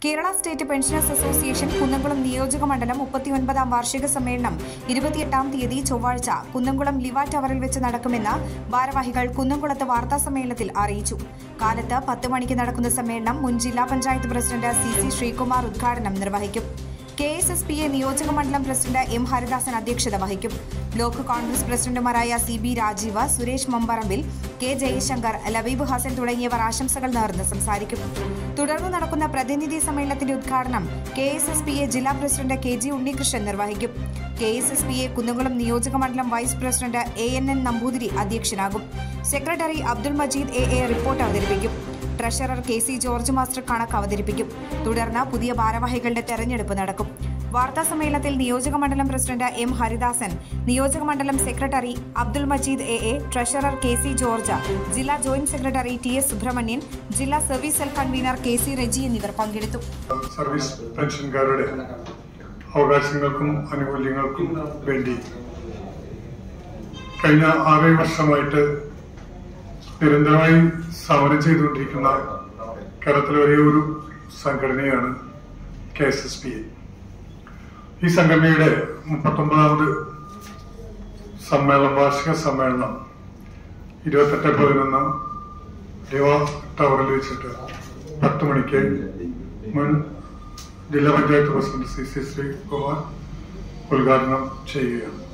Kerala state pensioners association Kunnamkulam നിയോജക മണ്ഡലം മുപ്പത്തിയൊൻപതാം വാർഷിക സമ്മേളനം ഇരുപത്തിയെട്ടാം തീയതി ചൊവ്വാഴ്ച കുന്നംകുളം ലിവ ടവറിൽ വെച്ച് നടക്കുമെന്ന് ഭാരവാഹികൾ കുന്നംകുളത്ത് വാർത്താ സമ്മേളനത്തിൽ അറിയിച്ചു കാലത്ത് പത്ത് മണിക്ക് നടക്കുന്ന സമ്മേളനം മുൻ ജില്ലാ panchayat president C C Sreekumar ഉദ്ഘാടനം നിർവഹിക്കും K S S P A നിയോജക മണ്ഡലം പ്രസിഡന്റ് എം ഹരിദാസൻ അധ്യക്ഷത വഹിക്കും ബ്ലോക്ക് കോൺഗ്രസ് പ്രസിഡന്റുമാരായ C B Rajeev Suresh Mambarambil K Jayashankar Labeeb Hasan തുടങ്ങിയവർ ആശംസകൾ നേർന്ന് സംസാരിക്കും തുടർന്ന് നടക്കുന്ന പ്രതിനിധി സമ്മേളനത്തിന്റെ ഉദ്ഘാടനം K S S P A ജില്ലാ പ്രസിഡന്റ് കെ ജി ഉണ്ണികൃഷ്ണൻ നിർവഹിക്കും K S S P A Kunnamkulam നിയോജക മണ്ഡലം vice president A N N Namboothiri അധ്യക്ഷനാകും secretary Abdul Majeed A A report അവതരിപ്പിക്കും treasurer K C George master കണക്ക് അവതരിപ്പിക്കും തുടർന്ന് പുതിയ ഭാരവാഹികളുടെ തെരഞ്ഞെടുപ്പ് നടക്കും വാർത്താ സമ്മേളനത്തിൽ നിയോജക മണ്ഡലം പ്രസിഡന്റ് എം ഹരിദാസൻ നിയോജക മണ്ഡലം secretary Abdul Majeed A A treasurer K C George ജില്ലാ joint secretary T S Subrahmanyan ജില്ലാ service cell convener K C Reji എന്നിവർ പങ്കെടുത്തു സർവീസ് പെൻഷൻകാരുടെ അവകാശങ്ങൾക്കും ആനുകൂല്യങ്ങൾക്കും വേണ്ടി കഴിഞ്ഞ ആറേഴ് വർഷമായിട്ട് നിരന്തരമായി സമരം ചെയ്തുകൊണ്ടിരിക്കുന്ന കേരളത്തിലെ ഒരേ ഒരു സംഘടനയാണ് K S S P A ഈ സംഘടനയുടെ മുപ്പത്തൊമ്പതാമത് സമ്മേളനം വാർഷിക സമ്മേളനം ഇരുപത്തെട്ട് പതിനൊന്ന് ലിവ ടവറിൽ വെച്ചിട്ട് പത്ത് മണിക്ക് മുൻ ജില്ലാ panchayat president C C Sreekumar ഉദ്ഘാടനം ചെയ്യുകയാണ്